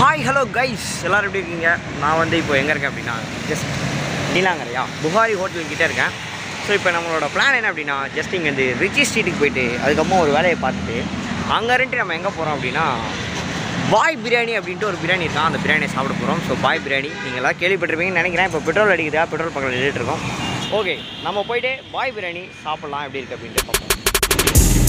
hi hello guys எல்லோரும் எப்படி இருக்கீங்க நான் வந்து இப்போ எங்கே இருக்கேன் அப்படின்னா ஜஸ்ட் நீலாங்கரையா புகாரி ஹோட்டல் கிட்டே இருக்கேன் ஸோ இப்போ நம்மளோட பிளான் என்ன அப்படின்னா ஜஸ்ட் இங்கே இந்த ரிச்சி ஸ்ட்ரீட்டுக்கு போயிட்டு அதுக்கப்புறம் ஒரு வேலையை பார்த்துட்டு அங்கே இருந்துட்டு நம்ம எங்கே போகிறோம் அப்படின்னா பாய் பிரியாணி அப்படின்ட்டு ஒரு பிரியாணி இருக்கான் அந்த பிரியாணியை சாப்பிட போகிறோம் ஸோ பாய் பிரியாணி நீங்கள் எல்லாம் கேள்விப்பட்டிருப்பீங்கன்னு நினைக்கிறேன் இப்போ பெட்ரோல் அடிக்குதா பெட்ரோல் பக்கத்தில் நின்றுட்டு இருக்கோம் ஓகே நம்ம போயிட்டு பாய் பிரியாணி சாப்பிட்லாம் எப்படி இருக்குது அப்படின்ட்டு பார்ப்போம்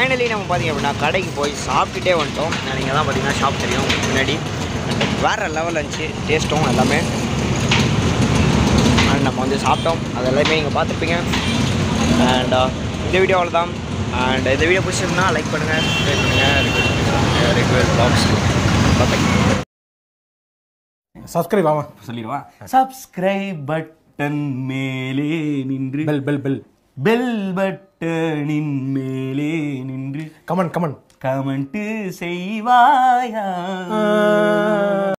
ஃபைனலி நம்ம பார்த்தீங்க அப்படின்னா கடைக்கு போய் சாப்பிட்டுட்டே வந்துட்டோம் நீங்கள் தான் பார்த்தீங்கன்னா ஷாப் தெரியும் உங்களுக்கு முன்னாடி வேறு லெவலில் இருந்துச்சு டேஸ்ட்டும் எல்லாமே அண்ட் நம்ம வந்து சாப்பிட்டோம் அது எல்லாமே நீங்கள் பார்த்துருப்பீங்க அண்ட் இந்த வீடியோ அவ்வளோதான் அண்ட் இந்த வீடியோ பிடிச்சிருந்தா லைக் பண்ணுங்கள் சப்ஸ்கிரைப் பண்ணுங்கள் ரிக்வெஸ்ட் ரிக்வெஸ்ட் பாக்ஸ் பார்த்துங்க சப்ஸ்கிரைப் ஆமா சொல்லிடுவா சப்ஸ்கிரைப் பட்டன் மேலே நின்று பெல் பெல் பெல் பெல் பட்டனின் மேலே நின்று கமன் கமன் கமெண்ட் செய்வாயா